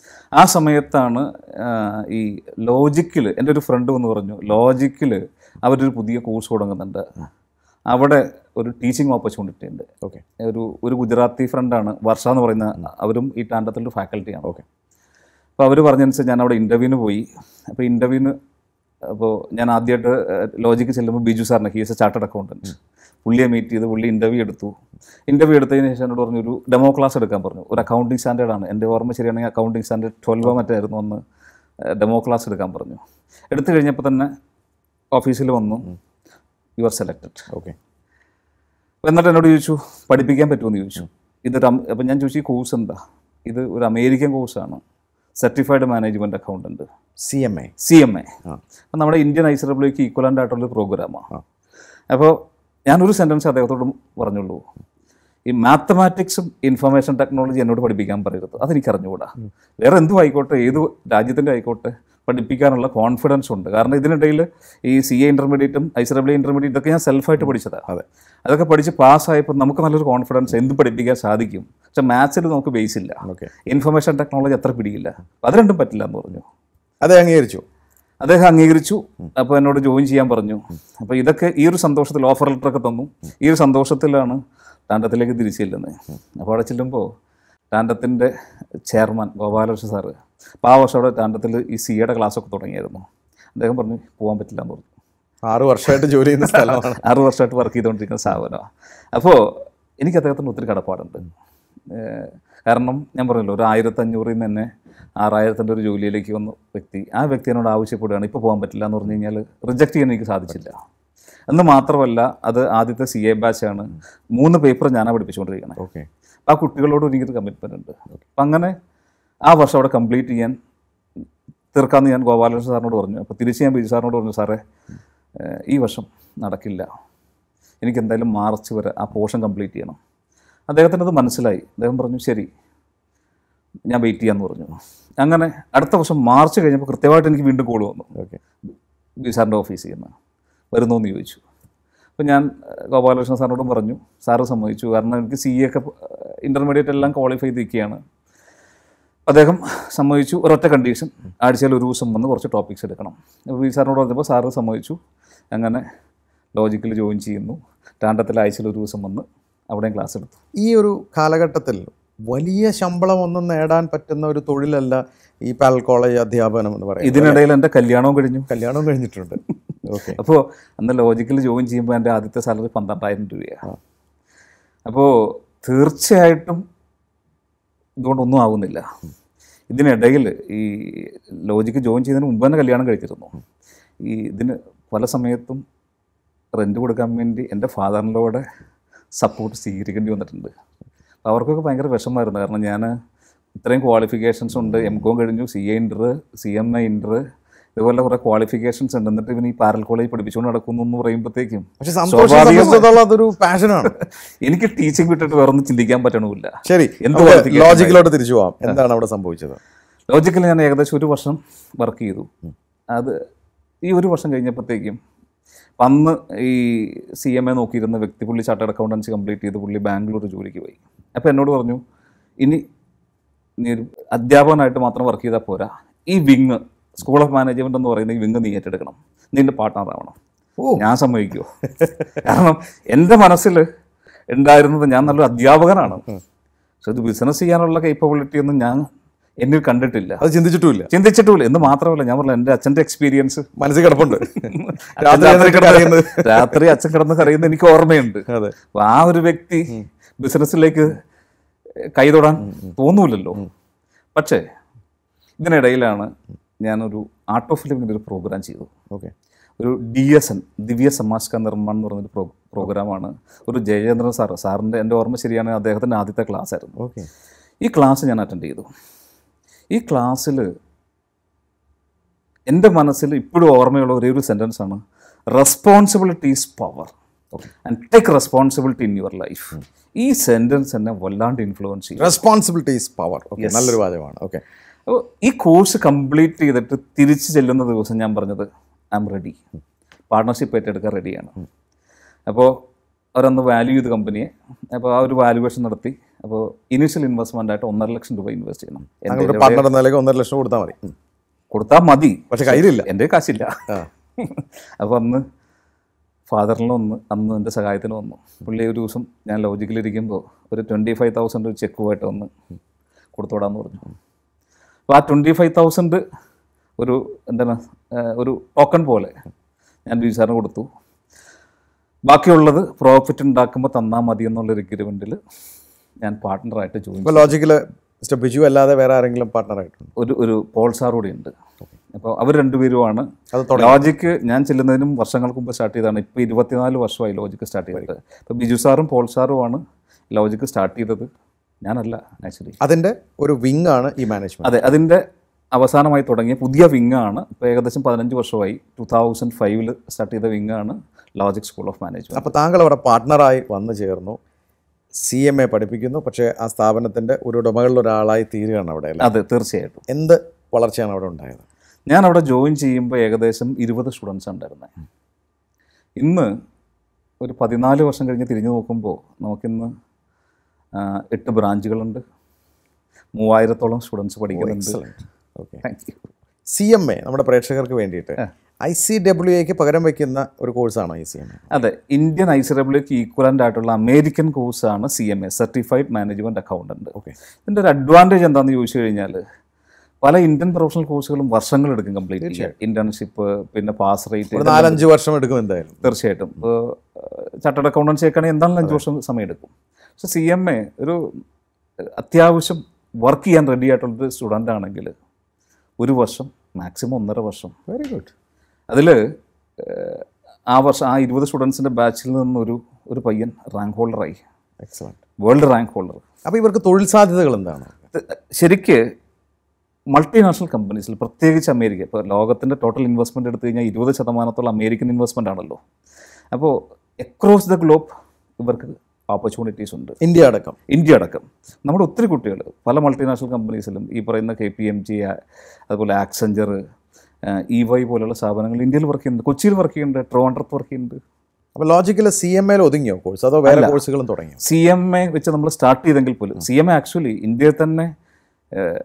ആ സമയത്താണ് ആ, ഈ ലോജിക്കിൽ എൻ്റെ ഒരു ഫ്രണ്ട് വന്ന് പറഞ്ഞു ലോജിക്കിൽ അവരൊരു പുതിയ കോഴ്സ് തുടങ്ങുന്നുണ്ട് അവിടെ ഒരു ടീച്ചിങ് ഓപ്പർച്യൂണിറ്റി ഉണ്ട് ഓക്കെ ഒരു ഒരു ഗുജറാത്തി ഫ്രണ്ടാണ് വർഷ എന്ന് പറയുന്ന അവരും ഈ ടാൻഡത്തിൻ്റെ ഫാക്കൽറ്റിയാണ് ഓക്കെ അപ്പോൾ അവർ പറഞ്ഞനുസരിച്ച് ഞാൻ അവിടെ ഇൻ്റർവ്യൂവിന് പോയി അപ്പോൾ ഇൻ്റർവ്യൂവിന് അപ്പോൾ ഞാൻ ആദ്യമായിട്ട് ലോജിക്ക് ചെല്ലുമ്പോൾ ബിജു സാറിനെ ഹീസ് എ ചാർട്ടഡ് അക്കൗണ്ടൻറ്റ് പുള്ളിയെ മീറ്റ് ചെയ്ത് പുള്ളി ഇൻ്റർവ്യൂ എടുത്തു ഇൻ്റർവ്യൂ എടുത്തതിന് ശേഷം എന്നോട് പറഞ്ഞു ഒരു ഡെമോ ക്ലാസ് എടുക്കാൻ പറഞ്ഞു ഒരു അക്കൗണ്ടിങ് സ്റ്റാൻഡേർഡാണ് എൻ്റെ ഓർമ്മ ശരിയാണെങ്കിൽ അക്കൗണ്ടിങ് സ്റ്റാൻഡേർഡ് ട്വൽവോ മറ്റായിരുന്നു അന്ന് ഡെമോ ക്ലാസ് എടുക്കാൻ പറഞ്ഞു എടുത്തു കഴിഞ്ഞപ്പോൾ തന്നെ ഓഫീസിൽ വന്നു യു ആർ സെലക്റ്റഡ് ഓക്കെ എന്നിട്ട് എന്നോട് ചോദിച്ചു പഠിപ്പിക്കാൻ പറ്റുമെന്ന് ചോദിച്ചു ഇതൊരു അം- അപ്പം ഞാൻ ചോദിച്ചു ഈ കോഴ്സ് എന്താ ഇത് ഒരു അമേരിക്കൻ കോഴ്സാണ് certified management accountant C M A C M A ആ. അപ്പം നമ്മുടെ ഇന്ത്യൻ ഐസ് ഡബ്ല്യൂക്ക് ഈക്വലൻ്റ് ആയിട്ടുള്ള പ്രോഗ്രാമാണ് ആ. അപ്പോൾ ഞാനൊരു സെൻറ്റൻസ് അദ്ദേഹത്തോട് പറഞ്ഞുള്ളൂ ഈ മാത്തമാറ്റിക്സും ഇൻഫർമേഷൻ ടെക്നോളജി എന്നോട് പഠിപ്പിക്കാൻ പറയരുത് അതെനിക്ക് അറിഞ്ഞുകൂടാ വേറെ എന്തും ആയിക്കോട്ടെ ഏത് രാജ്യത്തിൻ്റെ ആയിക്കോട്ടെ പഠിപ്പിക്കാനുള്ള കോൺഫിഡൻസ് ഉണ്ട് കാരണം ഇതിനിടയിൽ ഈ സി എ ഇൻ്റർമീഡിയറ്റും ഐസ് ഡബ്ല്യു ഇൻ്റർമീഡിയറ്റ് ഇതൊക്കെ ഞാൻ സെൽഫായിട്ട് പഠിച്ചതാണ് അതെ അതൊക്കെ പഠിച്ച് പാസ്സായപ്പോൾ നമുക്ക് നല്ലൊരു കോൺഫിഡൻസ് എന്ത് പഠിപ്പിക്കാൻ സാധിക്കും പക്ഷെ മാത്സിൽ നമുക്ക് ബേസ് ഇല്ല ഓക്കെ ഇൻഫർമേഷൻ ടെക്നോളജി അത്ര പിടിയില്ല അപ്പോൾ അത് രണ്ടും പറ്റില്ല എന്ന് പറഞ്ഞു അതെ അംഗീകരിച്ചു അദ്ദേഹം അംഗീകരിച്ചു അപ്പോൾ എന്നോട് ജോയിൻ ചെയ്യാൻ പറഞ്ഞു അപ്പോൾ ഇതൊക്കെ ഈ ഒരു സന്തോഷത്തിൽ ഓഫർ ലെറ്ററൊക്കെ തന്നു ഈ ഒരു സന്തോഷത്തിലാണ് ടാൻഡത്തിലേക്ക് തിരിച്ചു ചെല്ലുന്നത് അപ്പോൾ അവിടെ ചെല്ലുമ്പോൾ ടാൻഡത്തിൻ്റെ ചെയർമാൻ ഗോപാലകൃഷ്ണ സാറ് അപ്പോൾ ആ വർഷം അവിടെ ടാൻഡത്തിൽ ഈ സി എയുടെ ക്ലാസ്സൊക്കെ തുടങ്ങിയായിരുന്നു അദ്ദേഹം പറഞ്ഞു പോകാൻ പറ്റില്ല എന്ന് പറഞ്ഞു ആറ് വർഷമായിട്ട് ജോലി ചെയ്യുന്ന സ്ഥലമാണ് ആറ് വർഷമായിട്ട് വർക്ക് ചെയ്തുകൊണ്ടിരിക്കുന്ന സ്ഥാപനമാണ് അപ്പോൾ എനിക്ക് അദ്ദേഹത്തിന് ഒത്തിരി കടപ്പാടുണ്ട് ഏഹ് കാരണം ഞാൻ പറഞ്ഞല്ലോ ഒരു ആയിരത്തഞ്ഞൂറിൽ നിന്ന് തന്നെ ആറായിരത്തിൻ്റെ ഒരു ജോലിയിലേക്ക് വന്ന വ്യക്തി ആ വ്യക്തി എന്നോട് ആവശ്യപ്പെടുകയാണ് ഇപ്പോൾ പോകാൻ പറ്റില്ല എന്ന് പറഞ്ഞു കഴിഞ്ഞാൽ റിജക്റ്റ് ചെയ്യാൻ എനിക്ക് സാധിച്ചില്ല എന്ന് മാത്രമല്ല അത് ആദ്യത്തെ സി എ ബാച്ചാണ് മൂന്ന് പേപ്പർ ഞാനാണ് പഠിപ്പിച്ചുകൊണ്ടിരിക്കുന്നത് ഓക്കെ ആ കുട്ടികളോട് എനിക്കൊരു കമ്മിറ്റ്മെൻ്റ് ഉണ്ട് അപ്പം അങ്ങനെ ആ വർഷം അവിടെ കംപ്ലീറ്റ് ചെയ്യാൻ തീർക്കാമെന്ന് ഞാൻ ഗോപാലകൃഷ്ണ സാറിനോട് പറഞ്ഞു അപ്പോൾ തിരിച്ച് ഞാൻ ബിജു സാറിനോട് പറഞ്ഞു സാറേ ഏഹ് ഈ വർഷം നടക്കില്ല എനിക്ക് എന്തായാലും മാർച്ച് വരെ ആ പോർഷൻ കംപ്ലീറ്റ് ചെയ്യണം അദ്ദേഹത്തിനത് മനസ്സിലായി അദ്ദേഹം പറഞ്ഞു ശരി ഞാൻ വെയിറ്റ് ചെയ്യാമെന്ന് പറഞ്ഞു അങ്ങനെ അടുത്ത വർഷം മാർച്ച് കഴിഞ്ഞപ്പോൾ കൃത്യമായിട്ട് എനിക്ക് വീണ്ടും കോൾ വന്നു ഓക്കെ ബി സാറിൻ്റെ ഓഫീസിൽ നിന്ന് വരുന്നു എന്ന് ചോദിച്ചു അപ്പോൾ ഞാൻ ഏഹ്, ഗോപാലകൃഷ്ണൻ സാറിനോടും പറഞ്ഞു സാറ് സമ്മതിച്ചു കാരണം എനിക്ക് സി എ ഒക്കെ ഇൻ്റർമീഡിയറ്റ് എല്ലാം ക്വാളിഫൈ ചെയ്തിരിക്കുകയാണ് അദ്ദേഹം സമ്മതിച്ചു ഒരൊറ്റ കണ്ടീഷൻ ആഴ്ചയിൽ ഒരു ദിവസം വന്ന് കുറച്ച് ടോപ്പിക്സ് എടുക്കണം അപ്പോൾ വി സാറിനോട് പറഞ്ഞപ്പോൾ സാറ് സമ്മതിച്ചു അങ്ങനെ ലോജിക്കൽ ജോയിൻ ചെയ്യുന്നു ടാണ്ടത്തിൽ ആഴ്ചയിൽ ഒരു ദിവസം വന്ന് അവിടെയും ക്ലാസ് എടുത്തു ഈ ഒരു കാലഘട്ടത്തിൽ വലിയ ശമ്പളം ഒന്നും നേടാൻ പറ്റുന്ന ഒരു തൊഴിലല്ല ഈ പാൽ കോളേജ് അധ്യാപനം എന്ന് പറയുന്നത് ഇതിനിടയിൽ എൻ്റെ കല്യാണവും കഴിഞ്ഞു കല്യാണവും കഴിഞ്ഞിട്ടുണ്ട് ഓക്കെ അപ്പോൾ അന്ന് ലോജിക്കൽ ജോയിൻ ചെയ്യുമ്പോൾ എൻ്റെ ആദ്യത്തെ സാലറി പന്ത്രണ്ടായിരം രൂപയാണ് അപ്പോൾ തീർച്ചയായിട്ടും ഇതുകൊണ്ടൊന്നും ആവുന്നില്ല ഇതിനിടയിൽ ഈ ലോജിക്ക് ജോയിൻ ചെയ്യുന്നതിന് മുമ്പ് തന്നെ കല്യാണം കഴിച്ചിരുന്നു ഈ ഇതിന് പല സമയത്തും റെൻറ്റ് കൊടുക്കാൻ വേണ്ടി എൻ്റെ ഫാദറിനോടെ സപ്പോർട്ട് സ്വീകരിക്കേണ്ടി വന്നിട്ടുണ്ട് അപ്പോൾ അവർക്കൊക്കെ ഭയങ്കര വിഷമമായിരുന്നു കാരണം ഞാൻ ഇത്രയും ക്വാളിഫിക്കേഷൻസ് ഉണ്ട് എം കോം കഴിഞ്ഞു C A inter C M A inter ഇതുപോലെ കുറേ ക്വാളിഫിക്കേഷൻസ് ഉണ്ട് എന്നിട്ട് ഇവന് ഈ പാരൽ കോളേജ് പഠിപ്പിച്ചുകൊണ്ട് നടക്കുന്നു എന്ന് പറയുമ്പോഴത്തേക്കും പക്ഷെ സന്തോഷം സംബന്ധിച്ചിടത്തോളം അതൊരു പാഷനാണ് എനിക്ക് ടീച്ചിങ് വിട്ടിട്ട് വേറെ ഒന്നും ചിന്തിക്കാൻ പറ്റണമില്ല ശരി എന്ത് നമുക്ക് qualification ലോജിക്കിലോട്ട് തിരിച്ചു പോവാം എന്താണ് അവിടെ സംഭവിച്ചത് ലോജിക്കൽ ഞാൻ ഏകദേശം ഒരു വർഷം വർക്ക് ചെയ്തു അത് ഈ ഒരു വർഷം കഴിഞ്ഞപ്പോഴത്തേക്കും അന്ന് ഈ സി എം എ നോക്കിയിരുന്ന വ്യക്തി പുള്ളി ചാർട്ടേഡ് അക്കൗണ്ടൻസി കംപ്ലീറ്റ് ചെയ്ത് പുള്ളി ബാംഗ്ലൂർ ജോലിക്ക് പോയി അപ്പോൾ എന്നോട് പറഞ്ഞു ഇനി നീ ഒരു അധ്യാപകനായിട്ട് മാത്രം വർക്ക് ചെയ്താൽ പോരാ ഈ വിങ് സ്കൂൾ ഓഫ് മാനേജ്മെന്റ് എന്ന് പറയുന്ന ഈ വിങ് നീ ഏറ്റെടുക്കണം നിന്റെ പാർട്ട്ണർ ആവണം ഓ. ഞാൻ സമ്മതിക്കുമോ കാരണം എൻ്റെ മനസ്സിൽ ഉണ്ടായിരുന്നത് ഞാൻ നല്ലൊരു അധ്യാപകനാണ് പക്ഷെ ഇത് ബിസിനസ് ചെയ്യാനുള്ള കേപ്പബിലിറ്റി ഒന്നും ഞാൻ എന്നിൽ കണ്ടിട്ടില്ല അത് ചിന്തിച്ചിട്ടുമില്ല ചിന്തിച്ചിട്ടുമില്ല എന്ന് മാത്രമല്ല ഞാൻ പറഞ്ഞു എൻ്റെ അച്ഛൻ്റെ എക്സ്പീരിയൻസ് മനസ്സിൽ കിടപ്പുണ്ട് രാത്രി രാത്രി കിടന്ന് അറിയുന്നത് രാത്രി അച്ഛൻ കിടന്ന് കരയുന്നത് എനിക്ക് ഓർമ്മയുണ്ട് അതെ അപ്പൊ ആ ഒരു വ്യക്തി ബിസിനസ്സിലേക്ക് കൈതൊടാൻ തോന്നൂലല്ലോ പക്ഷേ ഇതിനിടയിലാണ് ഞാനൊരു ആർട്ട് ഓഫ് ലിവിങ്ങിൻ്റെ ഒരു പ്രോഗ്രാം ചെയ്തു ഓക്കെ ഒരു D S N Divya Samaj ka Nirman എന്ന് പറയുന്നൊരു പ്രോ പ്രോഗ്രാമാണ് ഒരു ജയചന്ദ്രൻ സാർ സാറിൻ്റെ എൻ്റെ ഓർമ്മ ശരിയാണ് അദ്ദേഹത്തിൻ്റെ ആദ്യത്തെ ക്ലാസ് ആയിരുന്നു ഓക്കെ ഈ ക്ലാസ് ഞാൻ അറ്റൻഡ് ചെയ്തു ഈ ക്ലാസ്സിൽ എൻ്റെ മനസ്സിൽ ഇപ്പോഴും ഓർമ്മയുള്ള ഒരേ ഒരു സെൻറ്റൻസ് ആണ് responsibility is power and take responsibility in your life ഈ സെൻറ്റൻസ് എന്നെ വല്ലാണ്ട് ഇൻഫ്ലുവൻസ് ചെയ്യും റെസ്പോൺസിബിലിറ്റി ഈസ് പവർ ഓക്കെ നല്ലൊരു വാചകമാണ് ഓക്കെ അപ്പോൾ ഈ കോഴ്സ് കംപ്ലീറ്റ് ചെയ്തിട്ട് തിരിച്ച് ചെല്ലുന്ന ദിവസം ഞാൻ പറഞ്ഞത് ഐ എം റെഡി പാർട്ട്ണർഷിപ്പ് ഏറ്റെടുക്കാൻ റെഡിയാണ് അപ്പോൾ അവരന്ന് വാല്യൂ ചെയ്ത് കമ്പനിയെ അപ്പോൾ ആ ഒരു വാല്യുവേഷൻ നടത്തി അപ്പോൾ ഇനീഷ്യൽ ഇൻവെസ്റ്റ്മെൻ്റ് ആയിട്ട് ഒന്നര ലക്ഷം രൂപ ഇൻവെസ്റ്റ് ചെയ്യണം എൻ്റെ താങ്കളുടെ പാർട്ട്ണർ എന്ന നിലയ്ക്ക് ഒന്നര ലക്ഷം കൊടുത്താൽ മതി ഉം. കൊടുത്താൽ മതി പക്ഷെ കയ്യിലില്ല എൻ്റെ കാശില്ല ആ. അപ്പോൾ അന്ന് ഫാദറിന് വന്ന് അന്ന് എൻ്റെ സഹായത്തിന് വന്നു പുള്ളി ഒരു ദിവസം ഞാൻ ലോജിക്കലിരിക്കുമ്പോൾ ഒരു ട്വൻറ്റി ഫൈവ് തൗസൻഡ് ഒരു ചെക്കുമായിട്ട് വന്ന് കൊടുത്തുവിടാന്ന് പറഞ്ഞു അപ്പോൾ ആ ട്വൻറ്റി ഫൈവ് തൗസൻഡ് ഒരു എന്താണ് ആ, ഒരു ടോക്കൺ പോലെ ഞാൻ ബി സാറിന് കൊടുത്തു ബാക്കിയുള്ളത് പ്രോഫിറ്റ് ഉണ്ടാക്കുമ്പോൾ തന്നാൽ മതി എന്നുള്ളൊരു എഗ്രിമെൻറ്റിൽ ഞാൻ പാർട്ട്ണറായിട്ട് ജോയിൻ ഇപ്പൊ ലോജിക്കല് മിസ്റ്റർ ബിജു അല്ലാതെ വേറെ ആരെങ്കിലും പാർട്ട്ണർ ആയിട്ടുണ്ട് ഒരു ഒരു പോൾ സാർ കൂടി ഉണ്ട് അപ്പോൾ അവർ രണ്ടുപേരുമാണ് അത് തുടങ്ങി ലോജിക്ക് ഞാൻ ചെല്ലുന്നതിനും വർഷങ്ങൾക്ക് മുമ്പ് സ്റ്റാർട്ട് ചെയ്തതാണ് ഇപ്പോൾ ഇരുപത്തിനാല് വർഷമായി ലോജിക്ക് സ്റ്റാർട്ട് ചെയ്തിട്ട് അപ്പോൾ ബിജു സാറും പോൾ സാറുമാണ് ലോജിക്ക് സ്റ്റാർട്ട് ചെയ്തത് ഞാനല്ല ആക്ച്വലി അതിന്റെ ഒരു വിങ് ആണ് ഈ മാനേജ്മെന്റ് അതെ അതിൻ്റെ അവസാനമായി തുടങ്ങിയ പുതിയ വിങ് ആണ് ഇപ്പോൾ ഏകദേശം പതിനഞ്ച് വർഷമായി ടു തൗസൻഡ് ഫൈവിൽ സ്റ്റാർട്ട് ചെയ്ത വിങ് ആണ് ലോജിക് സ്കൂൾ ഓഫ് മാനേജ്മെൻറ്റ് അപ്പോൾ താങ്കൾ അവിടെ പാർട്ട്ണറായി വന്നു ചേർന്നു സി എം എ പഠിപ്പിക്കുന്നു പക്ഷേ ആ സ്ഥാപനത്തിന്റെ ഒരു ഉടമകളിൽ ഒരാളായി തീരുകയാണ് അവിടെ അല്ലേ അതെ തീർച്ചയായിട്ടും എന്ത് വളർച്ചയാണ് അവിടെ ഉണ്ടായത് ഞാൻ അവിടെ ജോയിൻ ചെയ്യുമ്പോൾ ഏകദേശം ഇരുപത് സ്റ്റുഡൻസ് ഉണ്ടായിരുന്നത് ഇന്ന് ഒരു പതിനാല് വർഷം കഴിഞ്ഞ് തിരിഞ്ഞു നോക്കുമ്പോൾ നമുക്കിന്ന് ആ, എട്ട് ബ്രാഞ്ചുകളുണ്ട് മൂവായിരത്തോളം സ്റ്റുഡൻസ് പഠിക്കുന്നുണ്ട് okay thank you C M A നമ്മുടെ പ്രേക്ഷകർക്ക് വേണ്ടിയിട്ട് ഐ സി ഡബ്ല്യു എക്ക് പകരം വയ്ക്കുന്ന ഒരു കോഴ്സാണോ ഈ സി എം എ അതെ ഇന്ത്യൻ ഐ സി ഡബ്ല്യുക്ക് ഈക്വലൻ്റ് ആയിട്ടുള്ള അമേരിക്കൻ കോഴ്സാണ് C M A certified management accountant okay ഇതിൻ്റെ ഒരു അഡ്വാൻറ്റേജ് എന്താണെന്ന് ചോദിച്ചു കഴിഞ്ഞാൽ പല ഇന്ത്യൻ പ്രൊഫഷണൽ കോഴ്സുകളും വർഷങ്ങളെടുക്കും കംപ്ലീറ്റ് ചെയ്യാൻ ഇന്റേൺഷിപ്പ് പിന്നെ പാസ് റേറ്റ് ഒരു നാലഞ്ച് വർഷം എടുക്കും എന്തായാലും തീർച്ചയായിട്ടും ഇപ്പോൾ ചാർട്ടേഡ് അക്കൗണ്ടൻസി ഒക്കെ ആണെങ്കിൽ എന്തായാലും അഞ്ച് വർഷം സമയം എടുക്കും പക്ഷെ സി എം എ ഒരു അത്യാവശ്യം വർക്ക് ചെയ്യാൻ റെഡി ആയിട്ടുള്ളൊരു സ്റ്റുഡൻ്റ് ആണെങ്കിൽ ഒരു വർഷം മാക്സിമം ഒന്നര വർഷം വെരി ഗുഡ് അതിൽ ആ വർഷം ആ ഇരുപത് സ്റ്റുഡൻസിൻ്റെ ബാച്ചിൽ നിന്നൊരു ഒരു പയ്യൻ റാങ്ക് ഹോൾഡറായി എക്സലൻറ്റ് വേൾഡ് റാങ്ക് ഹോൾഡർ അപ്പോൾ ഇവർക്ക് തൊഴിൽ സാധ്യതകൾ എന്താണ് ശരിക്ക് മൾട്ടിനാഷണൽ കമ്പനീസിൽ പ്രത്യേകിച്ച് അമേരിക്ക ഇപ്പോൾ ലോകത്തിൻ്റെ ടോട്ടൽ ഇൻവെസ്റ്റ്മെൻറ്റ് എടുത്തു കഴിഞ്ഞാൽ ഇരുപത് ശതമാനത്തോളം അമേരിക്കൻ ഇൻവെസ്റ്റ്മെൻ്റ് ആണല്ലോ അപ്പോൾ എക്രോസ് ദ ഗ്ലോബ് ഇവർക്ക് ഓപ്പർച്യൂണിറ്റീസ് ഉണ്ട് ഇന്ത്യ അടക്കം ഇന്ത്യ അടക്കം നമ്മുടെ ഒത്തിരി കുട്ടികൾ പല മൾട്ടിനാഷണൽ കമ്പനീസിലും ഈ പറയുന്ന കെ പി എം ജി അതുപോലെ ആക്സഞ്ചർ ഇ വൈ പോലുള്ള സ്ഥാപനങ്ങൾ ഇന്ത്യയിൽ വർക്ക് ചെയ്യുന്നുണ്ട് കൊച്ചിയിൽ വർക്ക് ചെയ്യുന്നുണ്ട് ട്രോവൻഡ്രത്ത് വർക്ക് ചെയ്യുന്നുണ്ട് അപ്പോൾ ലോജിക്കൽ സി എം എയിൽ ഒതുങ്ങിയോ കോഴ്സ് അതോ വേറെ കോഴ്സുകളും തുടങ്ങിയോ സി എം എ വെച്ച് നമ്മൾ സ്റ്റാർട്ട് ചെയ്തെങ്കിൽ പോലും സി എം എ ആക്ച്വലി ഇന്ത്യയിൽ തന്നെ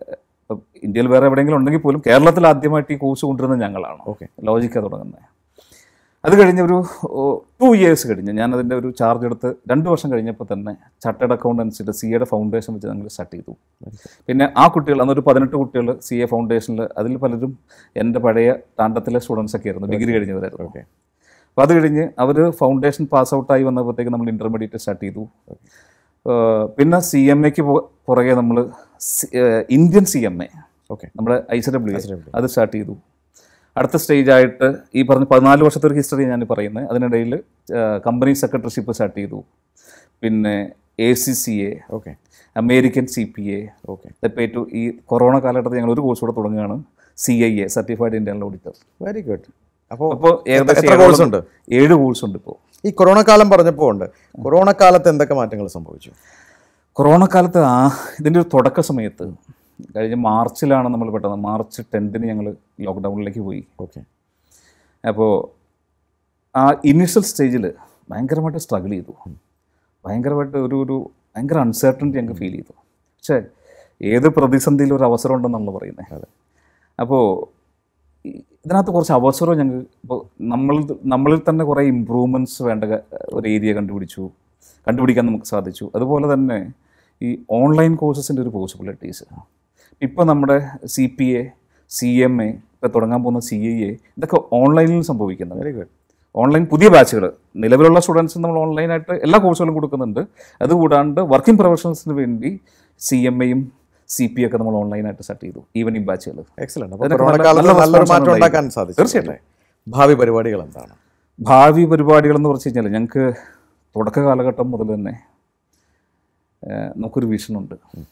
ഇപ്പം ഇന്ത്യയിൽ വേറെ എവിടെയെങ്കിലും ഉണ്ടെങ്കിൽ പോലും കേരളത്തിൽ ആദ്യമായിട്ട് ഈ കോഴ്സ് കൊണ്ടുവരുന്നത് ഞങ്ങളാണ് ഓക്കെ ലോജിക്കാണ് തുടങ്ങുന്നത് അത് കഴിഞ്ഞ് ഒരു ടു ഇയേഴ്സ് കഴിഞ്ഞ് ഞാൻ അതിൻ്റെ ഒരു ചാർജ് എടുത്ത് രണ്ട് വർഷം കഴിഞ്ഞപ്പോൾ തന്നെ ചാർട്ടേഡ് അക്കൗണ്ടൻസിൻ്റെ സി എയുടെ ഫൗണ്ടേഷൻ വെച്ച് ഞങ്ങൾ സ്റ്റാർട്ട് ചെയ്തു പിന്നെ ആ കുട്ടികൾ അന്നൊരു പതിനെട്ട് കുട്ടികൾ സി എ ഫൗണ്ടേഷനിൽ അതിൽ പലരും എൻ്റെ പഴയ താണ്ടത്തിലെ സ്റ്റുഡൻസ് ഒക്കെ ആയിരുന്നു ഡിഗ്രി കഴിഞ്ഞവരായിരുന്നു ഓക്കെ അപ്പോൾ അത് കഴിഞ്ഞ് അവർ ഫൗണ്ടേഷൻ പാസ് ഔട്ടായി വന്നപ്പോഴത്തേക്ക് നമ്മൾ ഇൻ്റർമീഡിയറ്റ് സ്റ്റാർട്ട് ചെയ്തു ഏഹ് പിന്നെ സി എം എക്ക് പുറകെ നമ്മൾ Indian C M A okay നമ്മുടെ ഐ സി ഡബ്ല്യു അത് സ്റ്റാർട്ട് ചെയ്തു അടുത്ത സ്റ്റേജ് ആയിട്ട് ഈ പറഞ്ഞ പതിനാല് വർഷത്തെ ഒരു ഹിസ്റ്ററി ഞാൻ പറയുന്നത് അതിനിടയിൽ കമ്പനി സെക്രട്ടറിഷിപ്പ് സ്റ്റാർട്ട് ചെയ്തു പിന്നെ A C C A okay American C P A okay ഇപ്പോൾ ഏറ്റവും ഈ കൊറോണ കാലഘട്ടത്തിൽ ഞങ്ങൾ ഒരു കോഴ്സ് കൂടെ തുടങ്ങുകയാണ് C I A certified Indian auditor very good അപ്പോൾ അപ്പോൾ ഏകദേശം എത്ര കോഴ്സ് ഉണ്ട് ഏഴ് കോഴ്സ് ഉണ്ട് ഇപ്പോൾ ഈ കൊറോണ കാലം പറഞ്ഞപ്പോൾ ഉണ്ട് കൊറോണ കാലത്ത് എന്തൊക്കെ മാറ്റങ്ങൾ സംഭവിച്ചു കൊറോണ കാലത്ത് ആ ഇതിൻ്റെ ഒരു തുടക്ക സമയത്ത് കഴിഞ്ഞ മാർച്ചിലാണ് നമ്മൾ പെട്ടത് മാർച്ച് ടെൻത്തിന് ഞങ്ങൾ ലോക്ക്ഡൗണിലേക്ക് പോയി ഓക്കെ അപ്പോൾ ആ ഇനീഷ്യൽ സ്റ്റേജിൽ ഭയങ്കരമായിട്ട് സ്ട്രഗിൾ ചെയ്തു ഭയങ്കരമായിട്ട് ഒരു ഒരു ഭയങ്കര അൺസർട്ടനിറ്റി ഞങ്ങൾക്ക് ഫീൽ ചെയ്തു പക്ഷേ ഏത് പ്രതിസന്ധിയിലും ഒരു അവസരം ഉണ്ടെന്നാണല്ലോ പറയുന്നത് അപ്പോൾ ഈ- ഇതിനകത്ത് കുറച്ച് അവസരം ഞങ്ങൾ ഇപ്പോൾ നമ്മൾ നമ്മളിൽ തന്നെ കുറേ ഇമ്പ്രൂവ്മെൻറ്റ്സ് വേണ്ട ക- ഒരു ഏരിയ കണ്ടുപിടിച്ചു കണ്ടുപിടിക്കാൻ നമുക്ക് സാധിച്ചു അതുപോലെ തന്നെ ഈ ഓൺലൈൻ കോഴ്സസിൻ്റെ ഒരു പോസിബിലിറ്റീസ് ഇപ്പോൾ നമ്മുടെ C P A C M A ഇപ്പോൾ തുടങ്ങാൻ പോകുന്ന സി ഐ എ ഇതൊക്കെ ഓൺലൈനിൽ സംഭവിക്കുന്നത് വെരി ഗുഡ് ഓൺലൈൻ പുതിയ ബാച്ചുകൾ നിലവിലുള്ള സ്റ്റുഡൻസ് നമ്മൾ ഓൺലൈനായിട്ട് എല്ലാ കോഴ്സുകളും കൊടുക്കുന്നുണ്ട് അതുകൂടാണ്ട് വർക്കിംഗ് പ്രൊഫഷണൽസിന് വേണ്ടി സി എം എയും സി പി ഒക്കെ നമ്മൾ ഓൺലൈനായിട്ട് സെറ്റ് ചെയ്തു ഈവനിങ് ബാച്ചുകൾ എക്സലന്റ് അപ്പോൾ അതിനൊക്കെ കൊറോണ നല്ല- കാലത്ത് നല്ല നല്ലൊരു response മാറ്റം ആണ് ഉണ്ടാക്കാൻ സാധിച്ചു തീർച്ചയായിട്ടും. അല്ലേ? ഭാവി പരിപാടികൾ എന്താണ് ഭാവി പരിപാടികൾ എന്ന് പറഞ്ഞു കഴിഞ്ഞാൽ ഞങ്ങൾക്ക് തുടക്ക കാലഘട്ടം മുതൽ തന്നെ ഏഹ്, നമുക്കൊരു വിഷനുണ്ട്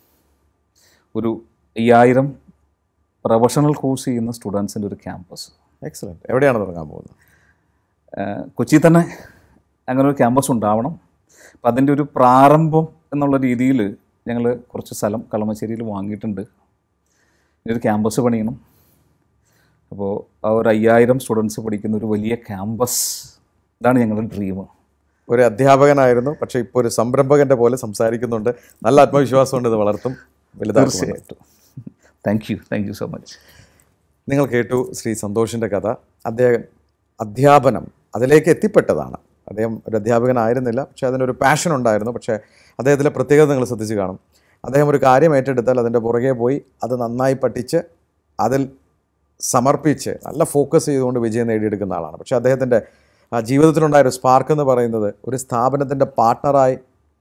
ഒരു അയ്യായിരം പ്രൊഫഷണൽ കോഴ്സ് ചെയ്യുന്ന സ്റ്റുഡൻസിൻ്റെ ഒരു ക്യാമ്പസ് എക്സലന്റ് എവിടെയാണ് തുടങ്ങാൻ പോകുന്നത് ഏഹ് കൊച്ചി തന്നെ അങ്ങനെ ഒരു ക്യാമ്പസ് ഉണ്ടാവണം അപ്പം അതിൻ്റെ ഒരു പ്രാരംഭം എന്നുള്ള രീതിയിൽ ഞങ്ങൾ കുറച്ച് സ്ഥലം കളമശ്ശേരിയിൽ വാങ്ങിയിട്ടുണ്ട് ഇനി ഒരു ക്യാമ്പസ് പണിയണം അപ്പോൾ ആ ഒരു അയ്യായിരം സ്റ്റുഡൻസ് പഠിക്കുന്ന ഒരു വലിയ ക്യാമ്പസ് ഇതാണ് ഞങ്ങളുടെ ഡ്രീം ഒരു അധ്യാപകനായിരുന്നു പക്ഷേ ഇപ്പോൾ ഒരു സംരംഭകന്റെ പോലെ സംസാരിക്കുന്നുണ്ട് നല്ല ആത്മവിശ്വാസമുണ്ട് ഇത് വളർത്തും വലുതാക്കും തീർച്ചയായിട്ടും thank you thank you so much നിങ്ങൾ കേട്ടു ശ്രീ സന്തോഷിൻ്റെ കഥ അദ്ദേഹം അധ്യാപനം അതിലേക്ക് എത്തിപ്പെട്ടതാണ് അദ്ദേഹം ഒരു അധ്യാപകനായിരുന്നില്ല പക്ഷേ അതിനൊരു പാഷൻ ഉണ്ടായിരുന്നു പക്ഷേ അദ്ദേഹത്തിലെ പ്രത്യേകത നിങ്ങൾ ശ്രദ്ധിച്ച് കാണും അദ്ദേഹം ഒരു കാര്യം ഏറ്റെടുത്താൽ അതിൻ്റെ പുറകെ പോയി അത് നന്നായി പഠിച്ച് അതിൽ സമർപ്പിച്ച് നല്ല ഫോക്കസ് ചെയ്തുകൊണ്ട് വിജയം നേടിയെടുക്കുന്ന ആളാണ് പക്ഷേ അദ്ദേഹത്തിൻ്റെ ആ ജീവിതത്തിലുണ്ടായ ഒരു സ്പാർക്ക് എന്ന് പറയുന്നത് ഒരു സ്ഥാപനത്തിൻ്റെ പാർട്ട്ണറായി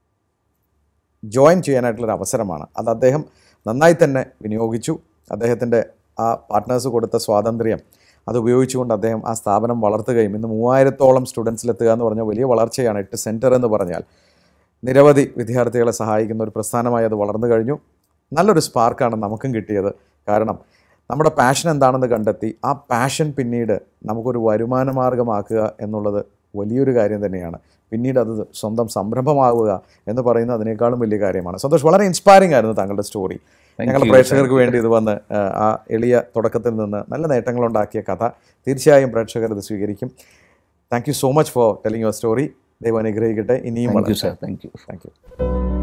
ജോയിൻ ചെയ്യാനായിട്ടുള്ളൊരു അവസരമാണ് അത് അദ്ദേഹം നന്നായി തന്നെ വിനിയോഗിച്ചു അദ്ദേഹത്തിൻ്റെ ആ പാർട്ട്നേഴ്സ് കൊടുത്ത സ്വാതന്ത്ര്യം അത് ഉപയോഗിച്ചുകൊണ്ട് അദ്ദേഹം ആ സ്ഥാപനം വളർത്തുകയും ഇന്ന് മൂവായിരത്തോളം സ്റ്റുഡൻസിലെത്തുക എന്ന് പറഞ്ഞാൽ വലിയ വളർച്ചയാണ് എട്ട് സെൻറ്റർ എന്ന് പറഞ്ഞാൽ നിരവധി വിദ്യാർത്ഥികളെ സഹായിക്കുന്ന ഒരു പ്രസ്ഥാനമായി അത് വളർന്നു കഴിഞ്ഞു നല്ലൊരു സ്പാർക്കാണ് നമുക്കും കിട്ടിയത് കാരണം നമ്മുടെ പാഷൻ എന്താണെന്ന് കണ്ടെത്തി ആ പാഷൻ പിന്നീട് നമുക്കൊരു വരുമാന മാർഗമാക്കുക എന്നുള്ളത് വലിയൊരു കാര്യം തന്നെയാണ് പിന്നീട് അത് സ്വന്തം സംരംഭമാവുക എന്ന് പറയുന്നത് അതിനേക്കാളും വലിയ കാര്യമാണ് സന്തോഷ് വളരെ ഇൻസ്പയറിംഗ് ആയിരുന്നു താങ്കളുടെ സ്റ്റോറി Thank ഞങ്ങളുടെ you. പ്രേക്ഷകർക്ക് വേണ്ടി ഇത് വന്ന് ആ, ആ എളിയ തുടക്കത്തിൽ നിന്ന് നല്ല നേട്ടങ്ങളുണ്ടാക്കിയ കഥ തീർച്ചയായും പ്രേക്ഷകർ ഇത് സ്വീകരിക്കും thank you so much for telling your story ദൈവം അനുഗ്രഹിക്കട്ടെ ഇനിയും താങ്ക് യു വളരട്ടെ sir thank you thank U